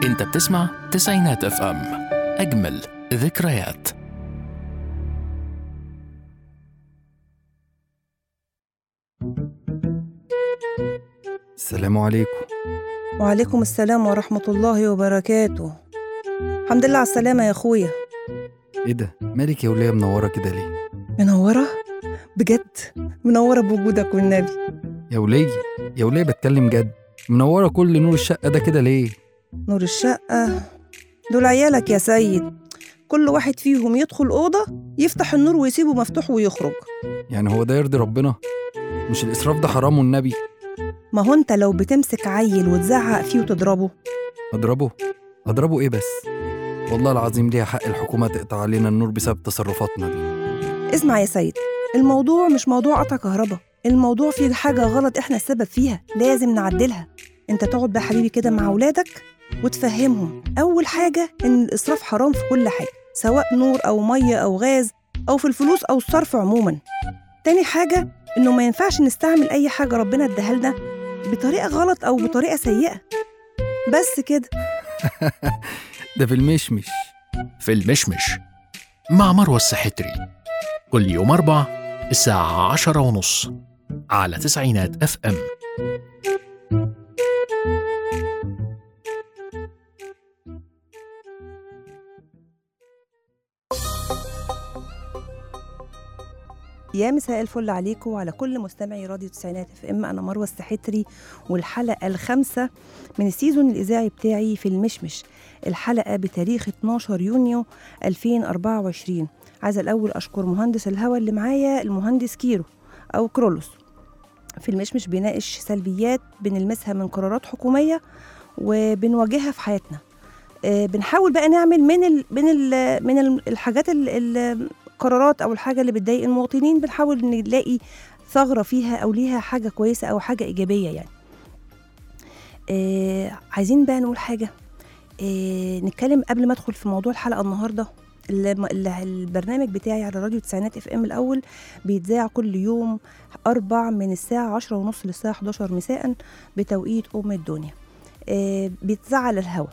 انت بتسمع تسعينات اف ام اجمل ذكريات السلام عليكم وعليكم السلام ورحمة الله وبركاته الحمد لله على السلامة يا أخويا ايه ده مالك يا وليه منوره كده ليه منورة بجد منورة بوجودك والنبي يا وليه يا وليه بتكلم جد منوره كل نور الشقه ده كده ليه نور الشقة دول عيالك يا سيد كل واحد فيهم يدخل أوضة يفتح النور ويسيبه مفتوح ويخرج يعني هو ده يرضي ربنا مش الاسراف ده حرام والنبي ما هو أنت لو بتمسك عيل وتزعق فيه وتضربه اضربه اضربه ايه بس والله العظيم ليها حق الحكومه تقطع علينا النور بسبب تصرفاتنا دي اسمع يا سيد الموضوع مش موضوع قطع كهرباء الموضوع فيه حاجة غلط احنا السبب فيها لازم نعدلها انت تقعد بقى حبيبي كده مع ولادك وتفهمهم أول حاجة إن الإسراف حرام في كل حاجة سواء نور أو مية أو غاز أو في الفلوس أو الصرف عموما تاني حاجة إنه ما ينفعش نستعمل أي حاجة ربنا اداها لنا بطريقة غلط أو بطريقة سيئة بس كده ده في المشمش في المشمش مع مروة السحتري كل يوم أربع الساعة عشرة ونص على تسعينات اف ام يا مساء الفل عليكم وعلى كل مستمعي راديو تسعينات اف ام انا مروه السحتري والحلقه الخامسه من السيزون الاذاعي بتاعي في المشمش الحلقه بتاريخ 12 يونيو 2024 عايزه الاول اشكر مهندس الهوا اللي معايا المهندس كيرو او كرولوس في المشمش بيناقش سلبيات بنلمسها من قرارات حكوميه وبنواجهها في حياتنا آه، بنحاول بقى نعمل من ال من ال من ال- الحاجات ال- ال- القرارات او الحاجه اللي بتضايق المواطنين بنحاول نلاقي ثغره فيها او ليها حاجه كويسه او حاجه ايجابيه يعني آه عايزين بقى نقول حاجه آه نتكلم قبل ما ادخل في موضوع الحلقه النهارده الم- ال- البرنامج بتاعي على راديو تسعينات اف ام الاول بيتذاع كل يوم اربع من الساعه عشرة ونص للساعه 11 مساء بتوقيت ام الدنيا آه بيتذاع على الهوا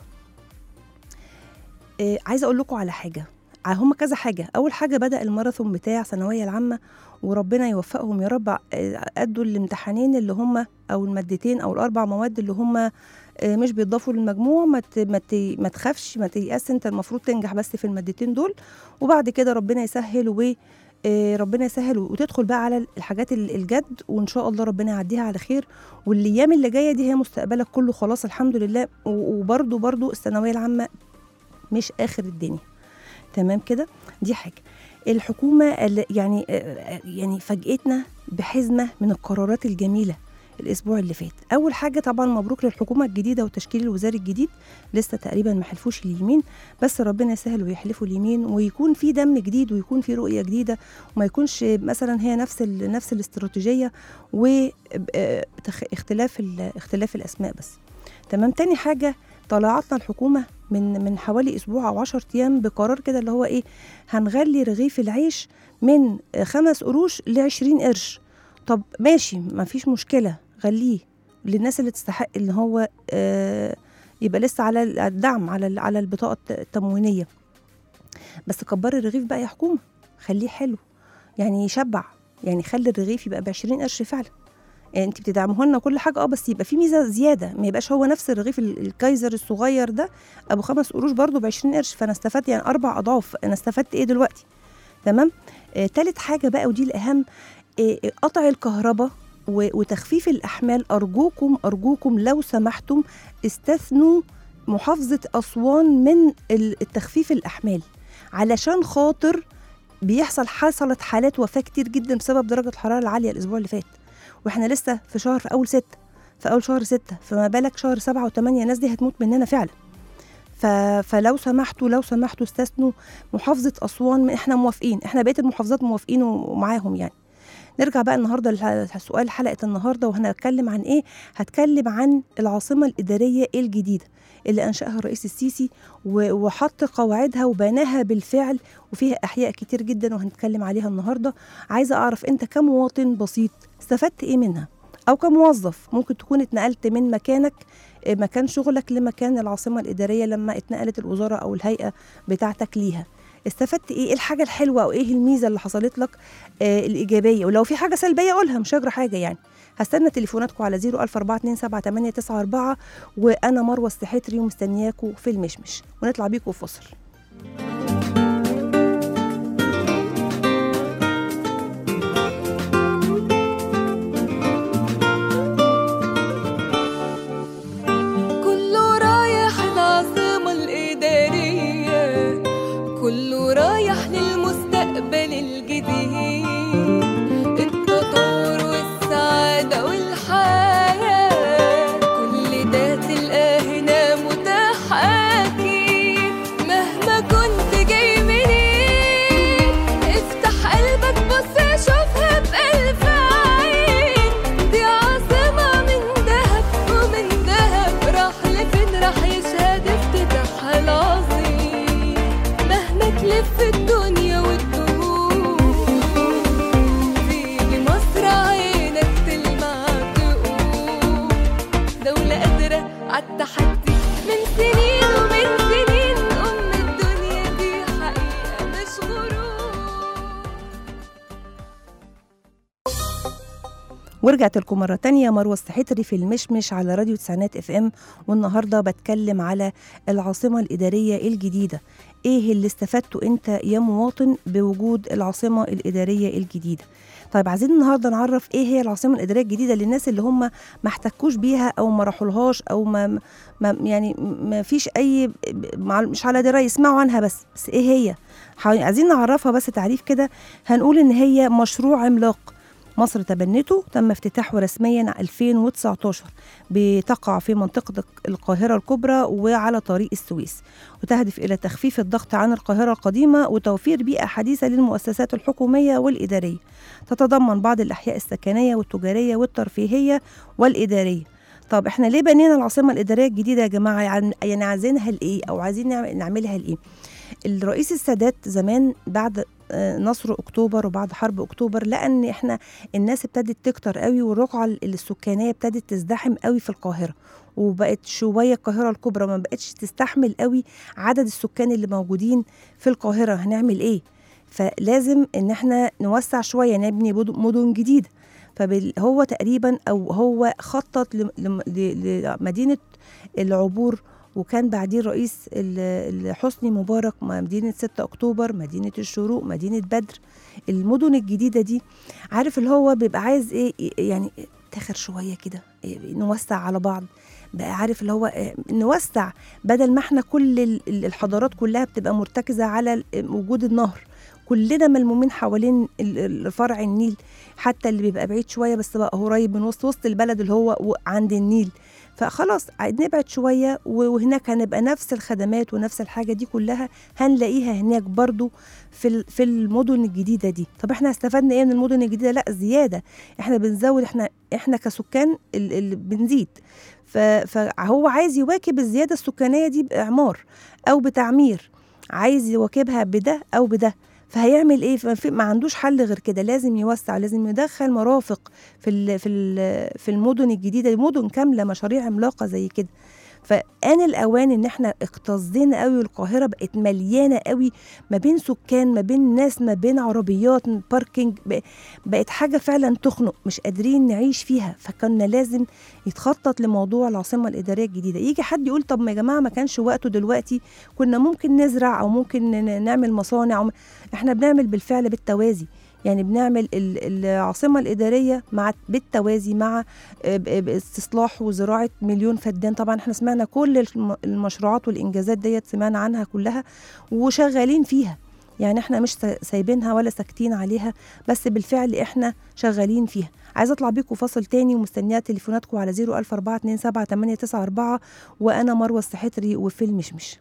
آه عايزه اقول لكم على حاجه ع- هم كذا حاجه اول حاجه بدا الماراثون بتاع ثانويه العامه وربنا يوفقهم يا رب ع- آه، ادوا الامتحانين اللي هم او المادتين او الاربع مواد اللي هم آه، مش بيضافوا للمجموع ما ت- ما ت- ما تخافش ما تيأس انت المفروض تنجح بس في المادتين دول وبعد كده ربنا يسهل و آه، ربنا يسهل وتدخل بقى على الحاجات ال- الجد وان شاء الله ربنا يعديها على خير والايام اللي جايه دي هي مستقبلك كله خلاص الحمد لله و- وبرده برده الثانويه العامه مش اخر الدنيا تمام كده دي حاجه الحكومه ال- يعني آه، يعني فاجئتنا بحزمه من القرارات الجميله الاسبوع اللي فات اول حاجه طبعا مبروك للحكومه الجديده وتشكيل الوزاري الجديد لسه تقريبا ما حلفوش اليمين بس ربنا يسهل ويحلفوا اليمين ويكون في دم جديد ويكون في رؤيه جديده وما يكونش مثلا هي نفس ال- نفس الاستراتيجيه واختلاف اختلاف الاسماء بس تمام تاني حاجه طلعتنا الحكومه من من حوالي اسبوع او 10 ايام بقرار كده اللي هو ايه هنغلي رغيف العيش من خمس قروش ل 20 قرش طب ماشي ما فيش مشكله غليه للناس اللي تستحق اللي هو آه يبقى لسه على الدعم على ال- على البطاقه التموينيه بس كبري الرغيف بقى يا حكومه خليه حلو يعني يشبع يعني خلي الرغيف يبقى ب 20 قرش فعلا يعني انت بتدعموه لنا كل حاجه اه بس يبقى في ميزه زياده ما يبقاش هو نفس الرغيف ال- الكايزر الصغير ده ابو خمس قروش برضه ب 20 قرش فانا استفدت يعني اربع اضعاف انا استفدت ايه دلوقتي تمام آه تالت حاجه بقى ودي الاهم آه آه، قطع الكهرباء و- وتخفيف الاحمال ارجوكم ارجوكم لو سمحتم استثنوا محافظه اسوان من ال- التخفيف الاحمال علشان خاطر بيحصل حصلت حالات وفاه كتير جدا بسبب درجه الحراره العاليه الاسبوع اللي فات واحنا لسه في شهر في اول ستة في اول شهر ستة فما بالك شهر سبعة وثمانية الناس دي هتموت مننا فعلا ف... فلو سمحتوا لو سمحتوا استثنوا محافظة أسوان احنا موافقين احنا بقية المحافظات موافقين ومعاهم يعني نرجع بقى النهارده لسؤال حلقة النهارده وهنتكلم عن ايه؟ هتكلم عن العاصمة الإدارية الجديدة اللي أنشأها الرئيس السيسي و- وحط قواعدها وبناها بالفعل وفيها أحياء كتير جدا وهنتكلم عليها النهارده عايزة أعرف أنت كمواطن بسيط استفدت إيه منها؟ او كموظف ممكن تكون اتنقلت من مكانك آه، مكان شغلك لمكان العاصمه الاداريه لما اتنقلت الوزاره او الهيئه بتاعتك ليها استفدت ايه ايه الحاجه الحلوه او ايه الميزه اللي حصلت لك آه الايجابيه ولو في حاجه سلبيه قولها مش هجرى حاجه يعني هستنى تليفوناتكم على 004278994 وانا مروه السحتري ومستنياكم في المشمش ونطلع بيكم فصل كله رايح العاصمة الإدارية كله رايح للمستقبل الجديد التطور والسعادة والحياة كل ده تلقاه هنا متاح أكيد مهما كنت جاي منين افتح قلبك بص شوفها بألف عين دي عاصمة من دهب ومن دهب راح لفين راح يشهد افتتاحها العظيم مهما تلف الدنيا وتدور تيجي مصر عينك تلمع تقول دولة قادرة عالتحدي من سنين ومن سنين أم الدنيا دي حقيقة مش غرور ورجعت لكم مرة تانية مروة السحتري في المشمش على راديو تسعينات اف ام والنهاردة بتكلم على العاصمة الإدارية الجديدة ايه اللي استفدته انت يا مواطن بوجود العاصمة الإدارية الجديدة طيب عايزين النهارده نعرف ايه هي العاصمه الاداريه الجديده للناس اللي هم ما احتكوش بيها او ما راحولهاش او ما, ما يعني ما فيش اي مع- مش على درايه يسمعوا عنها بس بس ايه هي حا- عايزين نعرفها بس تعريف كده هنقول ان هي مشروع عملاق مصر تبنته تم افتتاحه رسميا 2019 بتقع في منطقة القاهرة الكبرى وعلى طريق السويس وتهدف إلى تخفيف الضغط عن القاهرة القديمة وتوفير بيئة حديثة للمؤسسات الحكومية والإدارية تتضمن بعض الأحياء السكنية والتجارية والترفيهية والإدارية طب احنا ليه بنينا العاصمة الإدارية الجديدة يا جماعة يعني يعني عايزينها لإيه أو عايزين نعمل- نعملها لإيه الرئيس السادات زمان بعد آه، نصر اكتوبر وبعد حرب اكتوبر لقى ان احنا الناس ابتدت تكتر قوي والرقعه السكانيه ابتدت تزدحم قوي في القاهره وبقت شويه القاهره الكبرى ما بقتش تستحمل قوي عدد السكان اللي موجودين في القاهره هنعمل ايه فلازم ان احنا نوسع شويه نبني بدو- مدن جديده فهو تقريبا او هو خطط لم- لم- ل- لمدينه العبور وكان بعديه الرئيس ال- ال- حسني مبارك مدينة 6 أكتوبر مدينة الشروق مدينة بدر المدن الجديدة دي عارف اللي هو بيبقى عايز إيه يعني تاخر شوية كده إيه، نوسع على بعض بقى عارف اللي هو إيه، نوسع بدل ما احنا كل ال- ال- الحضارات كلها بتبقى مرتكزة على ال- وجود النهر كلنا ملمومين حوالين ال- ال- فرع النيل حتى اللي بيبقى بعيد شويه بس بقى قريب من وسط وسط البلد اللي هو و- عند النيل فخلاص عايز نبعد شويه و- وهناك هنبقى نفس الخدمات ونفس الحاجه دي كلها هنلاقيها هناك برضو في ال- في المدن الجديده دي طب احنا استفدنا ايه من المدن الجديده لا زياده احنا بنزود احنا احنا كسكان ال- ال- بنزيد ف- فهو عايز يواكب الزياده السكانيه دي باعمار او بتعمير عايز يواكبها بده او بده فهيعمل ايه فما في- ما عندوش حل غير كده لازم يوسع لازم يدخل مرافق في ال في ال في المدن الجديده مدن كامله مشاريع عملاقه زي كده فآن الأوان إن إحنا اكتظينا قوي والقاهرة بقت مليانة قوي ما بين سكان ما بين ناس ما بين عربيات باركينج بق- بقت حاجة فعلا تخنق مش قادرين نعيش فيها فكنا لازم يتخطط لموضوع العاصمة الإدارية الجديدة يجي حد يقول طب ما يا جماعة ما كانش وقته دلوقتي كنا ممكن نزرع أو ممكن ن- نعمل مصانع أو م- إحنا بنعمل بالفعل بالتوازي يعني بنعمل ال- العاصمة الإدارية مع بالتوازي مع ب- ب- استصلاح وزراعة مليون فدان طبعا احنا سمعنا كل الم- المشروعات والإنجازات ديت سمعنا عنها كلها وشغالين فيها يعني احنا مش سا- سايبينها ولا ساكتين عليها بس بالفعل احنا شغالين فيها عايزه اطلع بيكم فاصل تاني ومستنيه تليفوناتكم على 00427 وانا مروه السحتري وفي المشمش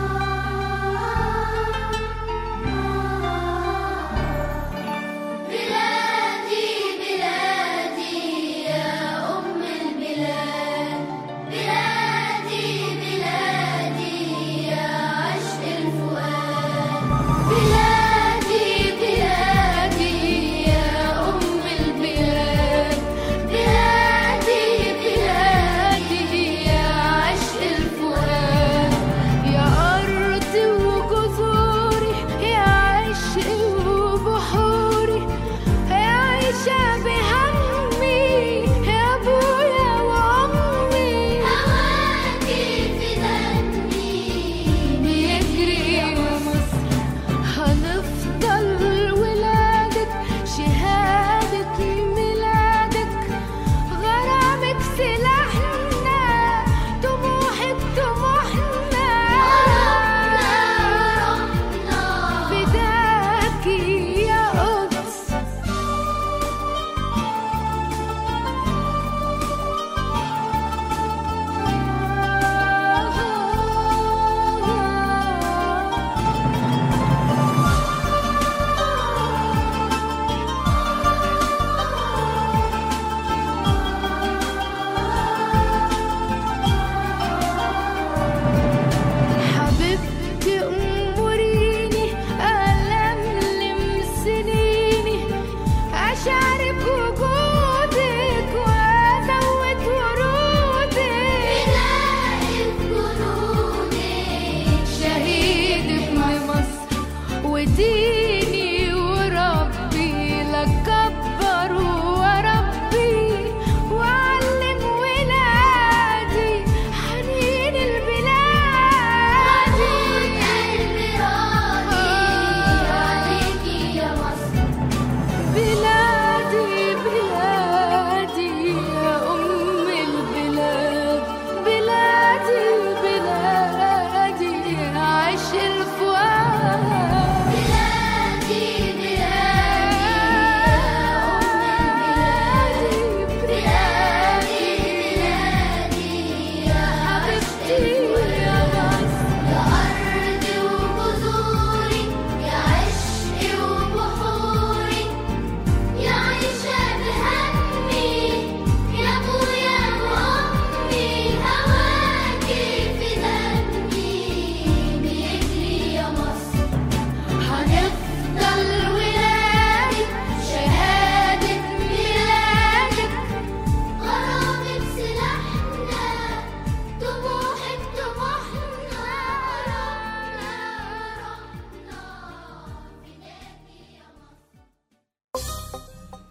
بلاد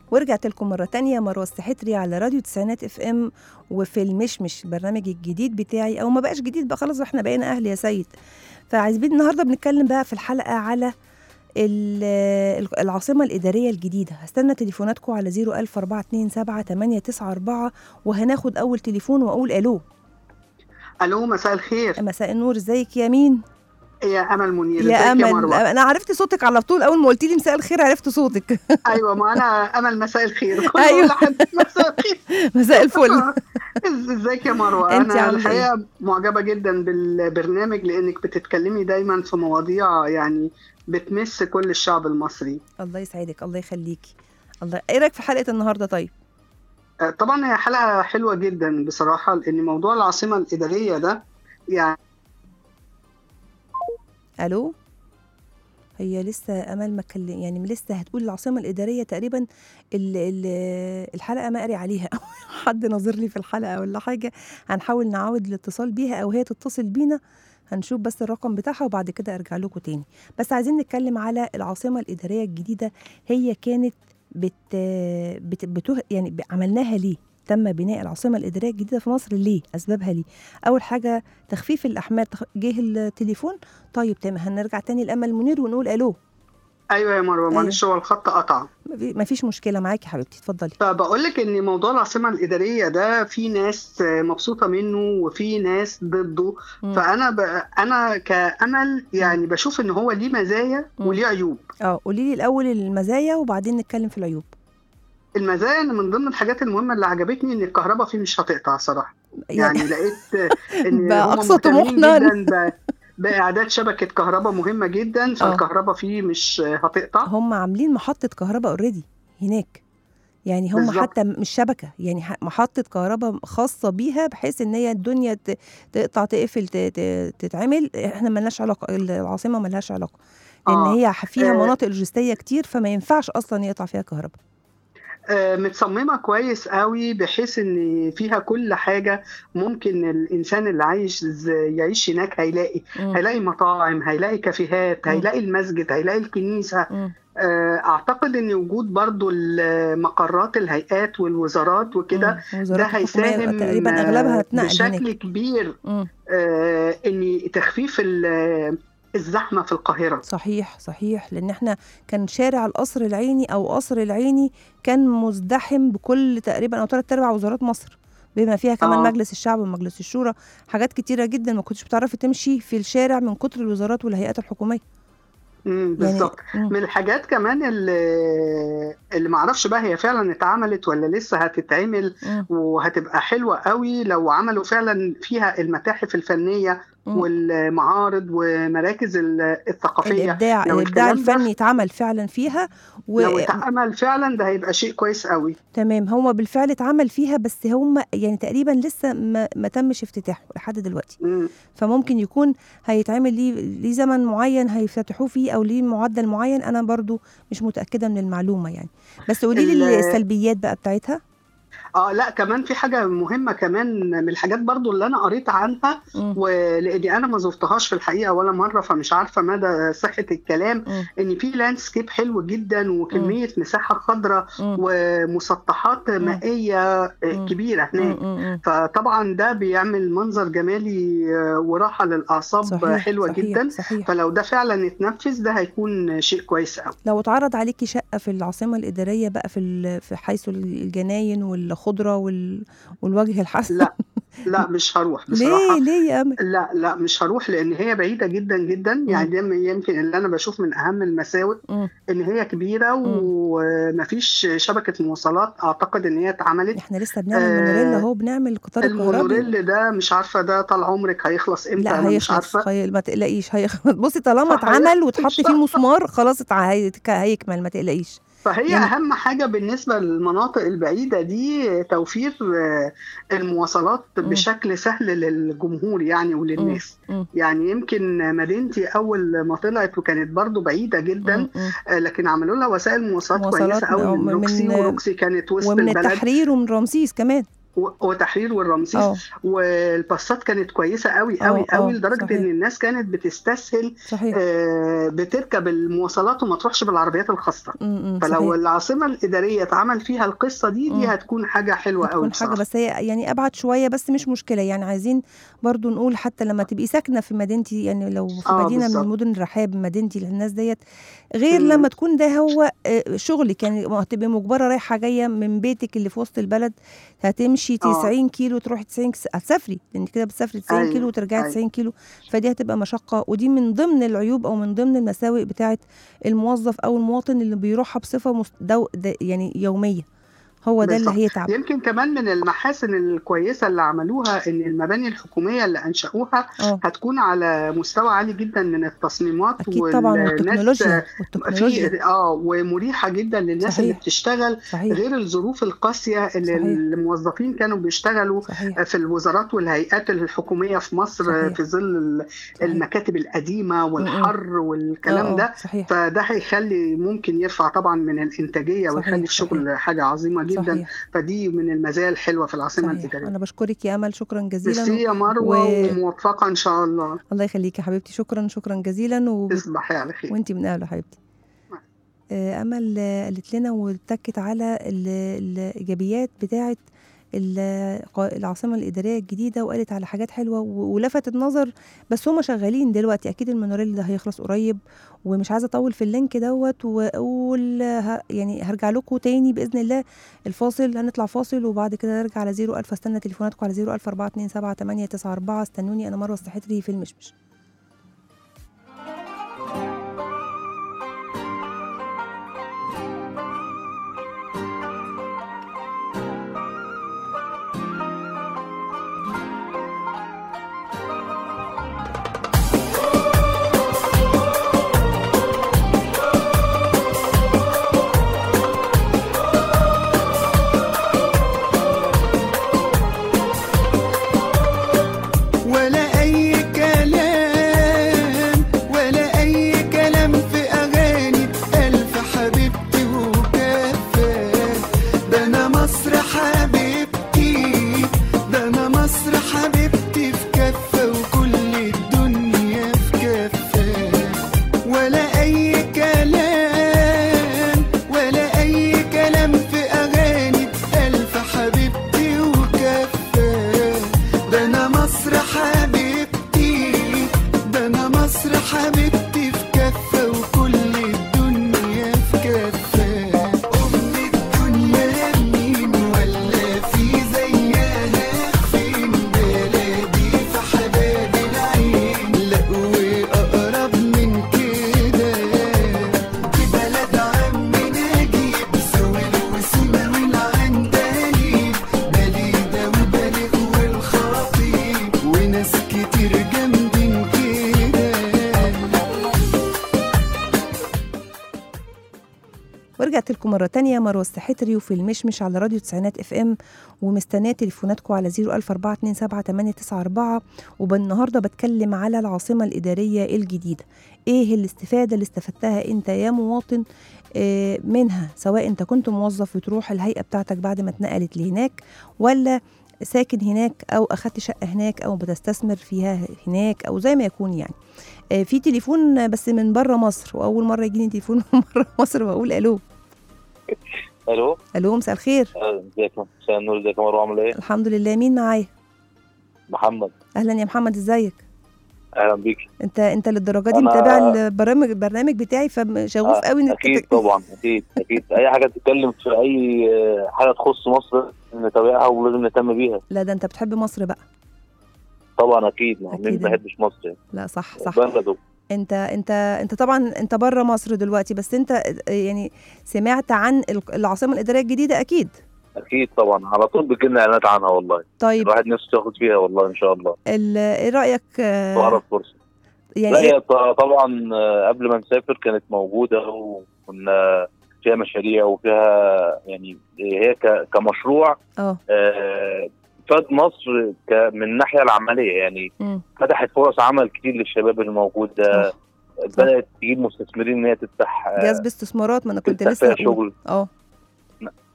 ورجعت لكم مرة تانية مروة السحتري على راديو تسعينات اف ام وفي المشمش البرنامج الجديد بتاعي او ما بقاش جديد بقى خلاص احنا بقينا اهل يا سيد فعايزين النهارده بنتكلم بقى في الحلقة على ال- العاصمة الإدارية الجديدة هستنى تليفوناتكم على 01427 وهناخد أول تليفون وأقول ألو الو مساء الخير مساء النور ازيك يا مين؟ يا امل منير يا ازيك يا امل مروه انا عرفت صوتك على طول اول ما قلت لي مساء الخير عرفت صوتك ايوه ما انا امل مساء الخير كل أيوة. أيوة. لحد مساء الخير مساء الفل إز- ازيك يا مروه أنت انا عاملة الحقيقه معجبه جدا بالبرنامج لانك بتتكلمي دايما في مواضيع يعني بتمس كل الشعب المصري الله يسعدك الله يخليكي الله ايه رايك في حلقه النهارده طيب آه، طبعا هي حلقه حلوه جدا بصراحه لان موضوع العاصمه الاداريه ده يعني الو هي لسه امل ما كلم يعني لسه هتقول العاصمه الاداريه تقريبا ال ال الحلقه ما قري عليها حد ناظر لي في الحلقه ولا حاجه هنحاول نعاود الاتصال بيها او هي تتصل بينا هنشوف بس الرقم بتاعها وبعد كده ارجع لكم تاني بس عايزين نتكلم على العاصمه الاداريه الجديده هي كانت بت, بت, بت يعني ب- عملناها ليه تم بناء العاصمة الإدارية الجديدة في مصر ليه؟ أسبابها ليه؟ أول حاجة تخفيف الأحمال تخ- جه التليفون طيب تمام هنرجع تاني لأمل منير ونقول ألو ايوه يا مروه أيوة. معلش هو الخط قطع مفي- مفيش مشكلة معاكي يا حبيبتي اتفضلي فبقول لك ان موضوع العاصمه الاداريه ده في ناس مبسوطه منه وفي ناس ضده مم. فانا ب... انا كامل يعني بشوف ان هو ليه مزايا مم. وليه عيوب اه قولي لي الأول المزايا وبعدين نتكلم في العيوب المزايا ان من ضمن الحاجات المهمه اللي عجبتني ان الكهرباء فيه مش هتقطع صراحه يعني لقيت ان بقى هم أقصى مهتمين طموحنا. جدا ب... باعداد شبكه كهرباء مهمه جدا فالكهرباء فيه مش هتقطع هم عاملين محطة كهرباء اوريدي هناك يعني هم بالظبط. حتى مش شبكة يعني ح- محطة كهرباء خاصة بيها بحيث ان هي الدنيا ت- تقطع تقفل ت- ت- تتعمل احنا ملناش علاقة العاصمة ملهاش علاقة لان آه. هي فيها آه. مناطق لوجستية كتير فما ينفعش اصلا يقطع فيها كهرباء آه، متصممة كويس قوي بحيث ان فيها كل حاجة ممكن الانسان اللي عايش يعيش هناك هيلاقي مم. هيلاقي مطاعم هيلاقي كافيهات مم. هيلاقي المسجد هيلاقي الكنيسة مم. آه، اعتقد ان وجود برضو مقرات الهيئات والوزارات وكده مم. ده وزارات الحكومية هيساهم تقريبا آه، اغلبها هتنقل بشكل هناك كبير مم. آه، ان تخفيف ال- الزحمة في القاهرة صحيح صحيح لان احنا كان شارع القصر العيني او قصر العيني كان مزدحم بكل تقريبا او ثلاث ارباع وزارات مصر بما فيها كمان آه. مجلس الشعب ومجلس الشورى حاجات كتيره جدا ما كنتش بتعرفي تمشي في الشارع من كتر الوزارات والهيئات الحكوميه مم، بالظبط يعني مم. من الحاجات كمان اللي اللي معرفش بقى هي فعلا اتعملت ولا لسه هتتعمل مم. وهتبقى حلوة قوي لو عملوا فعلا فيها المتاحف الفنية مم. والمعارض ومراكز ال- الثقافية الابداع لو الابداع الكلام ده- الفني اتعمل فعلا فيها لو اتعمل فعلا ده هيبقى شيء كويس قوي وتمام هو بالفعل اتعمل فيها بس هم يعني تقريبا لسه ما, ما تمش افتتاحه لحد دلوقتي مم. فممكن يكون هيتعمل ليه ليه زمن معين هيفتتحوه فيه او ليه معدل معين انا برضو مش متاكده من المعلومه يعني بس قولي ال- لي السلبيات بقى بتاعتها اه لا كمان في حاجة مهمة كمان من الحاجات برضو اللي انا قريت عنها مم. ولاني انا ما زرتهاش في الحقيقة ولا مرة فمش عارفة مدى صحة الكلام مم. ان في لاندسكيب حلو جدا وكميه مساحه خضراء مم. ومسطحات مائيه مم. كبيره هناك مم. مم. فطبعا ده بيعمل منظر جمالي آه، وراحه للاعصاب صحيح حلوه صحيح جدا صحيح فلو ده فعلا اتنفذ ده هيكون شيء كويس قوي لو اتعرض عليكي شقه في العاصمه الاداريه بقى في ال- في حيث الجناين والخضره وال والوجه الحسن لا لا مش هروح ليه بصراحه ليه يا امل لا لا مش هروح لان هي بعيده جدا جدا يعني ده يمكن اللي انا بشوف من اهم المساوئ مم. ان هي كبيره ومفيش شبكه مواصلات اعتقد ان هي اتعملت احنا لسه بنعمل آه، مونوريل اهو بنعمل القطار الكهربي المونوريل ده مش عارفه ده طال عمرك هيخلص امتى لا انا مش هيخلص عارفه خي... ما تقلقيش هيخلص بصي طالما صح، اتعمل هيخلص وتحط إن فيه شاء الله. مسمار خلاص اتع... هيتك- هيكمل ما تقلقيش فهي يعني- اهم حاجه بالنسبه للمناطق البعيده دي توفير آه، المواصلات مم. بشكل سهل للجمهور يعني وللناس مم. يعني يمكن مدينتي اول ما طلعت وكانت برضو بعيده جدا مم. مم. آه، لكن عملوا لها وسائل مواصلات مواصلات كويسه قوي من- من روكسي من- وروكسي كانت وسط ومن البلد التحرير ومن رمسيس كمان و- وتحرير والرمسيس اه والباصات كانت كويسه قوي آه، قوي آه، قوي لدرجه صحيح. ان الناس كانت بتستسهل صحيح آه، بتركب المواصلات وما تروحش بالعربيات الخاصه م- م، فلو صحيح. العاصمه الاداريه اتعمل فيها القصه دي مم. دي هتكون حاجه حلوه قوي هتكون حاجه بصراحه بس هي يعني ابعد شويه بس مش مشكله يعني عايزين برضو نقول حتى لما تبقي ساكنه في مدينتي يعني لو في آه، مدينه من بالظبط. المدن الرحاب مدينتي للناس ديت غير مم. لما تكون ده هو آه، شغلك يعني ما هتبقي مجبره رايحه جايه من بيتك اللي في وسط البلد هتمشي آه. 90 كيلو تروحي 90 كس- هتسافري لان كده بتسافري 90 أيوة، كيلو وترجعي أيوة. 90 كيلو فدي هتبقى مشقه ودي من ضمن العيوب او من ضمن المساوئ بتاعه الموظف او المواطن اللي بيروحها بصفه مست... دو... ده يعني يوميه هو ده اللي بالظبط. هيتعب يمكن كمان من المحاسن الكويسه اللي عملوها ان المباني الحكوميه اللي انشأوها اه هتكون على مستوى عالي جدا من التصميمات اكيد طبعا والناس والتكنولوجيا والتكنولوجيا في اه ومريحه جدا للناس صحيح. اللي بتشتغل صحيح غير الظروف القاسيه اللي صحيح. الموظفين كانوا بيشتغلوا صحيح في الوزارات والهيئات الحكوميه في مصر صحيح. في ظل ال- صحيح. المكاتب القديمه والحر آه، والكلام آه، ده صحيح فده هيخلي ممكن يرفع طبعا من الانتاجيه صحيح، ويخلي الشغل حاجه عظيمه جدا صحيح فدي من المزايا الحلوه في العاصمه صحيح الاداريه انا بشكرك يا امل شكرا جزيلا ميرسي يا مروه و- وموفقه ان شاء الله الله يخليكي يا حبيبتي شكرا شكرا جزيلا و... تصبحي على خير وانتي من اهله حبيبتي نعم. آه، امل آه، قالت لنا واتكت على ال- الايجابيات بتاعه ال- قا- العاصمه الاداريه الجديده وقالت على حاجات حلوه و- ولفتت نظر بس هم شغالين دلوقتي اكيد المونوريل ده هيخلص قريب ومش عايزه اطول في اللينك دوت واقول ه- يعني هرجع لكم تاني باذن الله الفاصل هنطلع فاصل وبعد كده نرجع على 01000 استنى تليفوناتكم على 010427894 استنوني انا مروه السحتري في المشمش ولا أي كلام ولا أي كلام في أغاني ألف حبيبتي وكفى ده أنا مصر حبيبتي ده أنا مصر حبيبتي في كفة وكل الدنيا في كفة ولا أي كلام ولا أي كلام في أغاني ألف حبيبتي وكفى ده أنا مصر حبيبتي ده أنا مصر حبيبتي في كفة وكل الدنيا في كفة أم الدنيا مين ولا في زيها فين بلادي في حباب العين لا وأقرب من كده دي بلد عم نجيب سويل وسما والعندليب بليدة وبليغ والخطيب وناس كتير جامدين كده ورجعت لكم مرة تانية مروة السحتري وفي المشمش على راديو تسعينات اف ام ومستنية تليفوناتكم على 00427 وبالنهاردة بتكلم على العاصمة الإدارية الجديدة ايه الاستفادة اللي استفدتها انت يا مواطن آه، منها سواء انت كنت موظف بتروح الهيئة بتاعتك بعد ما اتنقلت لهناك ولا ساكن هناك او اخدت شقة هناك او بتستثمر فيها هناك او زي ما يكون يعني آه، في تليفون بس من بره مصر واول مره يجيني تليفون من بره مصر بقول الو الو الو مساء الخير آه، ازيك مساء النور ازيك يا مروه عامله ايه؟ الحمد لله مين معايا محمد اهلا يا محمد ازيك اهلا بيك انت انت للدرجه دي أنا- متابع البرامج البرنامج بتاعي فشغوف آه، قوي انك اكيد تت- طبعا اكيد اكيد اي حاجه تتكلم في اي آه، حاجه تخص مصر نتابعها ولازم نهتم بيها لا ده انت بتحب مصر بقى طبعا اكيد ما أكيد. مين ما بيحبش مصر يعني لا صح صح بلده انت انت انت طبعا انت بره مصر دلوقتي بس انت يعني سمعت عن ال- العاصمه الاداريه الجديده اكيد اكيد طبعا على طول بتجيلنا اعلانات عنها والله طيب الواحد نفسه ياخد فيها والله ان شاء الله ال- ايه رايك آه، تعرف فرصه يعني لا إيه؟ هي ط- طبعا آه، قبل ما نسافر كانت موجوده وكنا فيها مشاريع وفيها يعني هي ك- كمشروع اه آه، فاد مصر ك- من الناحيه العمليه يعني مم. فتحت فرص عمل كتير للشباب الموجود ده صح. بدات تجيب مستثمرين ان هي تفتح آه، جذب استثمارات ما انا كنت تفتح لسه فيها هقول شغل اه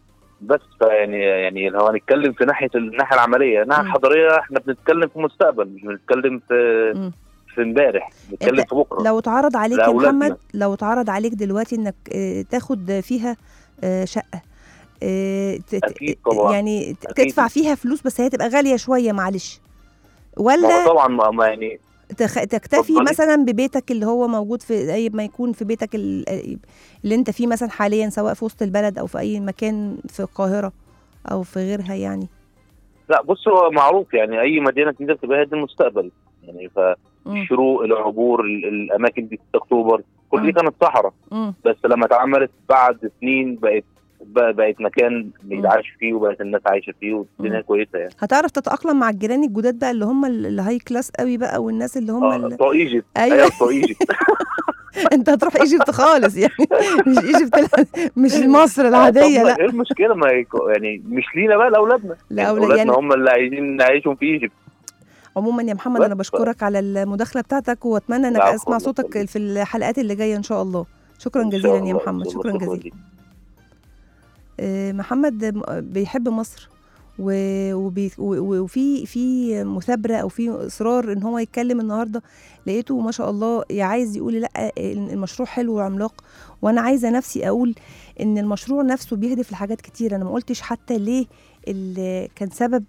بس فيعني يعني لو هنتكلم في ناحيه الناحيه العمليه الناحيه مم. الحضاريه احنا بنتكلم في المستقبل مش بنتكلم في مم. في امبارح بنتكلم أنت في بكره لو اتعرض عليك يا لأولادنا. محمد لو اتعرض عليك دلوقتي انك آه، تاخد فيها آه، شقه آه، ت- ت- أكيد طبعاً. يعني ت- أكيد. تدفع فيها فلوس بس هي تبقى غاليه شويه معلش ما ولا هو طبعا ما ما يعني تخ... تكتفي اتفضلي. مثلا ببيتك اللي هو موجود في اي ما يكون في بيتك ال- اللي انت فيه مثلا حاليا سواء في وسط البلد او في اي مكان في القاهره او في غيرها يعني لا بص هو معروف يعني اي مدينه جديده بتبقى هي دي المستقبل يعني مم. فالشروق العبور ال- الاماكن دي 6 اكتوبر كل دي مم. كانت صحراء مم. بس لما اتعملت بعد سنين بقت بقى- بقت مكان بيتعاش فيه وبقت الناس عايشه فيه والدنيا مم. كويسه يعني هتعرف تتاقلم مع الجيران الجداد بقى اللي هم ال- الهاي كلاس قوي بقى والناس اللي هم اه ال... بتوع ايجيبت ايوه ايوه بتوع ايجيبت انت هتروح ايجيبت خالص يعني مش ايجيبت ال- مش مصر العاديه طب لا ايه المشكله ما يكو- يعني مش لينا بقى لاولادنا لا، يعني أولاد- اولادنا يعني- هم اللي عايزين نعيشهم في ايجيبت عموما يا محمد بس انا بشكرك على المداخله بتاعتك واتمنى انك العفو، اسمع الله صوتك يخليك. في الحلقات اللي جايه ان شاء الله شكرا إن شاء جزيلا يا الله، محمد إن شاء شكرا الله، جزيلا آه، محمد م- بيحب مصر و- وبي- و- وفي في مثابره او في اصرار ان هو يتكلم النهارده لقيته ما شاء الله يا عايز يقول لا المشروع حلو وعملاق وانا عايزه نفسي اقول ان المشروع نفسه بيهدف لحاجات كتير انا ما قلتش حتى ليه اللي كان سبب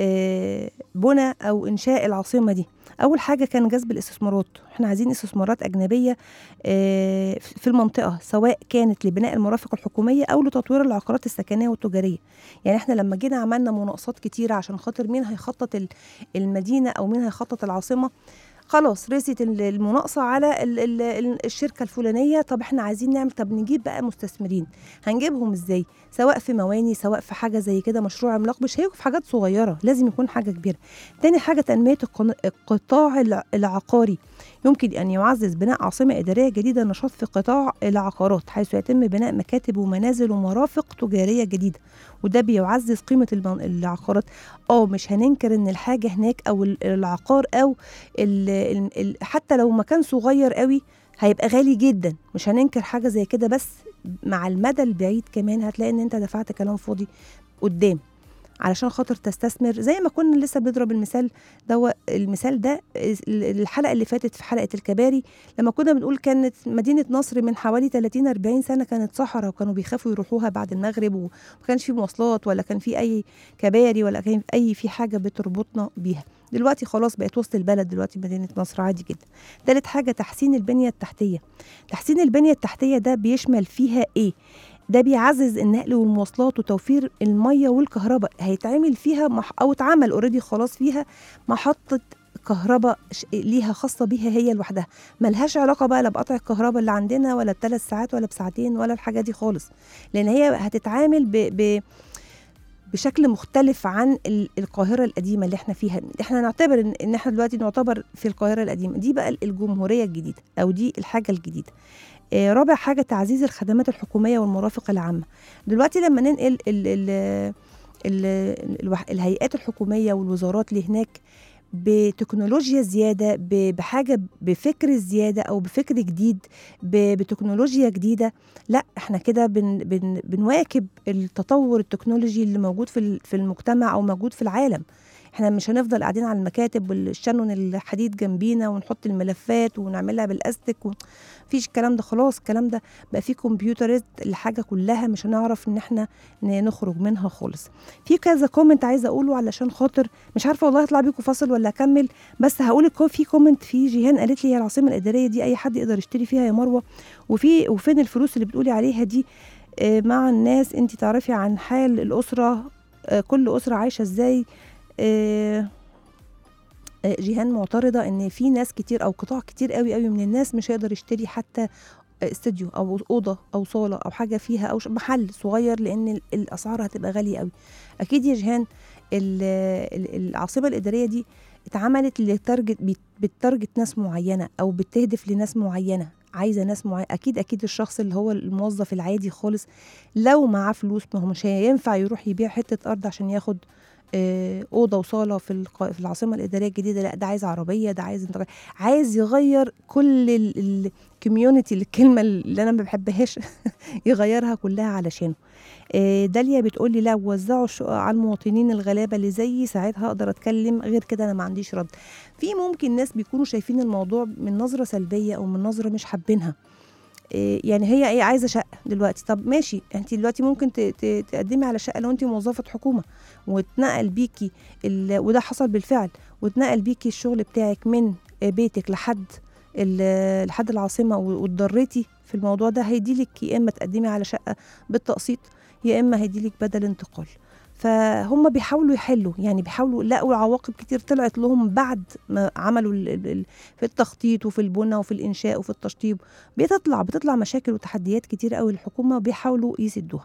آه، بنى او انشاء العاصمه دي اول حاجه كان جذب الاستثمارات احنا عايزين استثمارات اجنبيه آه، في المنطقه سواء كانت لبناء المرافق الحكوميه او لتطوير العقارات السكنيه والتجاريه يعني احنا لما جينا عملنا مناقصات كتيره عشان خاطر مين هيخطط ال- المدينه او مين هيخطط العاصمه خلاص رست ال- المناقصه على ال- ال- ال- الشركه الفلانيه طب احنا عايزين نعمل طب نجيب بقى مستثمرين هنجيبهم ازاي سواء في مواني سواء في حاجه زي كده مشروع عملاق مش هيجوا في حاجات صغيره لازم يكون حاجه كبيره تاني حاجه تنميه القن- القطاع الع- العقاري يمكن ان يعزز بناء عاصمه اداريه جديده نشاط في قطاع العقارات حيث يتم بناء مكاتب ومنازل ومرافق تجاريه جديده وده بيعزز قيمه المن- العقارات اه مش هننكر ان الحاجه هناك او ال- العقار او ال ال ال حتى لو مكان صغير قوي هيبقى غالي جدا مش هننكر حاجه زي كده بس مع المدى البعيد كمان هتلاقي ان انت دفعت كلام فاضي قدام علشان خاطر تستثمر زي ما كنا لسه بنضرب المثال ده المثال ده الحلقه اللي فاتت في حلقه الكباري لما كنا بنقول كانت مدينه نصر من حوالي 30 40 سنه كانت صحراء وكانوا بيخافوا يروحوها بعد المغرب وما كانش في مواصلات ولا كان في اي كباري ولا كان في اي في حاجه بتربطنا بيها دلوقتي خلاص بقت وسط البلد دلوقتي مدينه نصر عادي جدا تالت حاجه تحسين البنيه التحتيه تحسين البنيه التحتيه ده بيشمل فيها ايه ده بيعزز النقل والمواصلات وتوفير الميه والكهرباء هيتعمل فيها مح... او اتعمل اوريدي خلاص فيها محطه كهرباء ش- ليها خاصه بيها هي لوحدها ملهاش علاقه بقى لا بقطع الكهرباء اللي عندنا ولا بثلاث ساعات ولا بساعتين ولا الحاجه دي خالص لان هي هتتعامل ب... ب... بشكل مختلف عن ال- القاهره القديمه اللي احنا فيها احنا نعتبر ان إن احنا دلوقتي نعتبر في القاهره القديمه دي بقى الجمهوريه الجديده او دي الحاجه الجديده آه، رابع حاجه تعزيز الخدمات الحكوميه والمرافق العامه دلوقتي لما ننقل ال ال ال الوح- الهيئات الحكوميه والوزارات لهناك بتكنولوجيا زياده ب- بحاجه بفكر زياده او بفكر جديد ب- بتكنولوجيا جديده لا احنا كده بن بن بنواكب التطور التكنولوجي اللي موجود في ال- في المجتمع او موجود في العالم احنا مش هنفضل قاعدين على المكاتب والشانون الحديد جنبينا ونحط الملفات ونعملها بالاستك و... مفيش الكلام ده خلاص الكلام ده بقى فيه كمبيوترز الحاجه كلها مش هنعرف ان احنا ن- نخرج منها خالص في كذا كومنت عايزه اقوله علشان خاطر مش عارفه والله اطلع بيكم فاصل ولا اكمل بس هقول الكو في كومنت في جيهان قالت لي هي العاصمه الاداريه دي اي حد يقدر يشتري فيها يا مروه وفي وفين الفلوس اللي بتقولي عليها دي آه، مع الناس انت تعرفي عن حال الاسره آه، كل اسره عايشه ازاي آه، آه، جيهان معترضه ان في ناس كتير او قطاع كتير قوي قوي من الناس مش هيقدر يشتري حتى آه، استوديو او اوضه او صاله او حاجه فيها او ش- محل صغير لان ال- الاسعار هتبقى غاليه قوي اكيد يا جيهان ال- ال- العاصمه الاداريه دي اتعملت لتارجت بت- بتارجت ناس معينه او بتهدف لناس معينه عايزه ناس معينه اكيد اكيد الشخص اللي هو الموظف العادي خالص لو معاه فلوس ما هو مش هينفع يروح يبيع حته ارض عشان ياخد آه، اوضه وصاله في الق- في العاصمه الاداريه الجديده لا ده عايز عربيه ده عايز انتقال عايز يغير كل الكوميونتي الكلمه اللي انا ما بحبهاش يغيرها كلها علشانه آه، داليا بتقول لي لا وزعوا الشقق على المواطنين الغلابه اللي زيي ساعتها اقدر اتكلم غير كده انا ما عنديش رد في ممكن ناس بيكونوا شايفين الموضوع من نظره سلبيه او من نظره مش حابينها إيه يعني هي ايه عايزه شقه دلوقتي طب ماشي انت دلوقتي ممكن ت- ت- تقدمي على شقه لو انت موظفه حكومه واتنقل بيكي ال- وده حصل بالفعل واتنقل بيكي الشغل بتاعك من بيتك لحد ال- لحد العاصمه و- واتضريتي في الموضوع ده هيديلك يا اما تقدمي على شقه بالتقسيط يا اما هيديلك بدل انتقال فهم بيحاولوا يحلوا يعني بيحاولوا لقوا عواقب كتير طلعت لهم بعد ما عملوا ال- ال- ال- في التخطيط وفي البنى وفي الانشاء وفي التشطيب بتطلع بتطلع مشاكل وتحديات كتير قوي الحكومه بيحاولوا يسدوها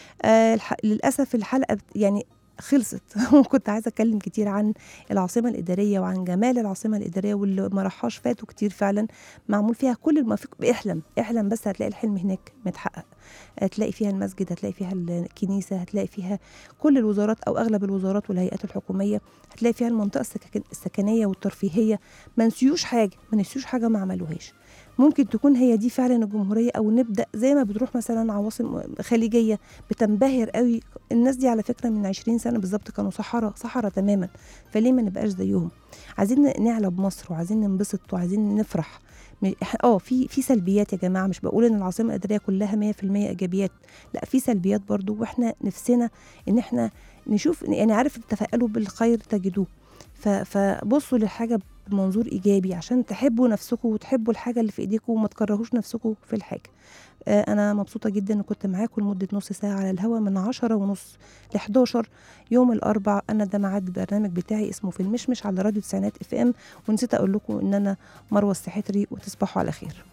آه الح... للاسف الحلقه بت- يعني خلصت وكنت عايزه اتكلم كتير عن العاصمه الاداريه وعن جمال العاصمه الاداريه واللي ما راحاش فاتوا كتير فعلا معمول فيها كل المفيق احلم احلم بس هتلاقي الحلم هناك متحقق هتلاقي فيها المسجد هتلاقي فيها الكنيسه هتلاقي فيها كل الوزارات او اغلب الوزارات والهيئات الحكوميه هتلاقي فيها المنطقه السكن- السكنيه والترفيهيه ما نسيوش حاجه ما نسيوش حاجه ما عملوهاش ممكن تكون هي دي فعلا الجمهوريه او نبدا زي ما بتروح مثلا عواصم خليجيه بتنبهر قوي الناس دي على فكره من 20 سنه بالظبط كانوا صحراء صحراء تماما فليه ما نبقاش زيهم عايزين ن- نعلى بمصر وعايزين ننبسط وعايزين نفرح م- إح- اه في في سلبيات يا جماعه مش بقول ان العاصمه الاداريه كلها 100% ايجابيات لا في سلبيات برضو واحنا نفسنا ان احنا نشوف يعني عارف تفائلوا بالخير تجدوه ف- فبصوا للحاجه بمنظور ايجابي عشان تحبوا نفسكم وتحبوا الحاجه اللي في ايديكم وما تكرهوش نفسكم في الحاجه آه، انا مبسوطه جدا ان كنت معاكم لمده نص ساعه على الهوا من عشرة ونص ل 11 يوم الاربع انا ده ميعاد البرنامج بتاعي اسمه في المشمش على راديو تسعينات اف ام ونسيت اقول لكم ان انا مروه السحتري وتصبحوا على خير